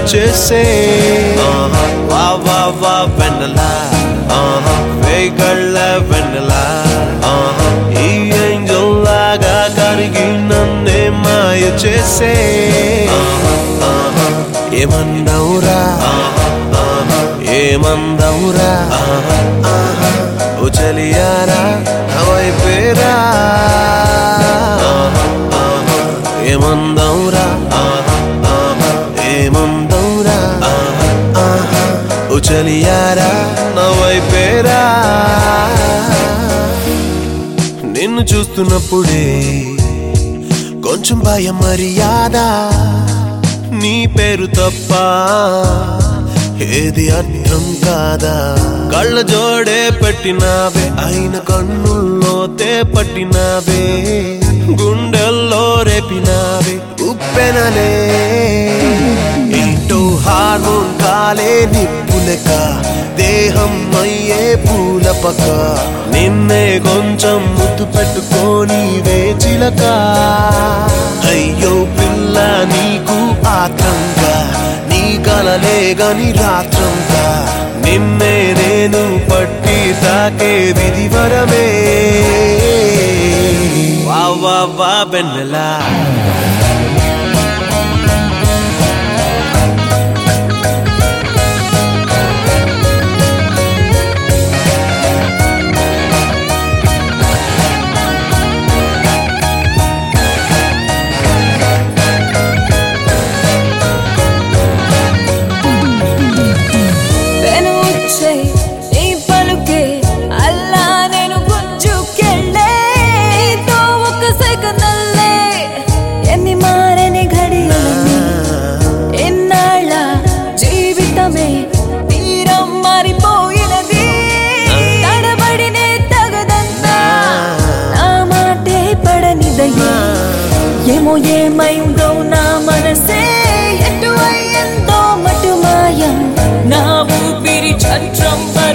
చేసే ఆహా, వా వా వా వెన్నెలా ఆహా, వేగళ్ళ వెన్నెలా ఆహా, ఈ ఏంజల్ లాగా కరిగి నన్నే మాయ చేసే ఆహా, ఆహా, ఏమన్నావురా ఆహా, ఆహా, ఏమందవురా ఆహా, ఆహా, ఓ చలియారా అవైపేరా ఆహా, ఆహా, ఏమందవురా ఆహా, ఆహా, ఏమందవురా ఆహా, ఆహా, ఓ చలియారా నవైపేరా నిన్ను చూస్తున్నప్పుడే కొంచెం భయం మర్యాద నీ పేరు తప్ప ఏది అర్థం కాదా కళ్ళ జోడే పెట్టినావే అయిన కన్నుల్లోతే పట్టినావే గుండెల్లో రేపినావే ఉప్పెనలే ఇంటూ హార్మోన్ కాలే నిప్పులక దేహం అయ్యే పూలపక నిన్నే కొంచెం ముద్దు పెట్టుకొని వేచిలక అయ్యో పిల్ల నీకు ఆత్రంగా నీ కలలే గని రాత్రంగా నిన్నే నేను పట్టి తాకే విధివరమే వా వా వా బెన్నెలా పెను వచ్చే నీ పలుకే అల్లా నేను గుంజుకెళ్ళే నీతో ఒక సెకనల్లే ఎన్ని మారని ఘడియలని ఎన్నాళ్ళ జీవితమే తీరం మారిపోయినది తడబడినే తగదన్నా నా మాటే పడనిదయ్యే ఏమో ఏమైందో నా మనసే ఎటు అయ్యిందో మటు మాయం నా ఊపిరి చట్రం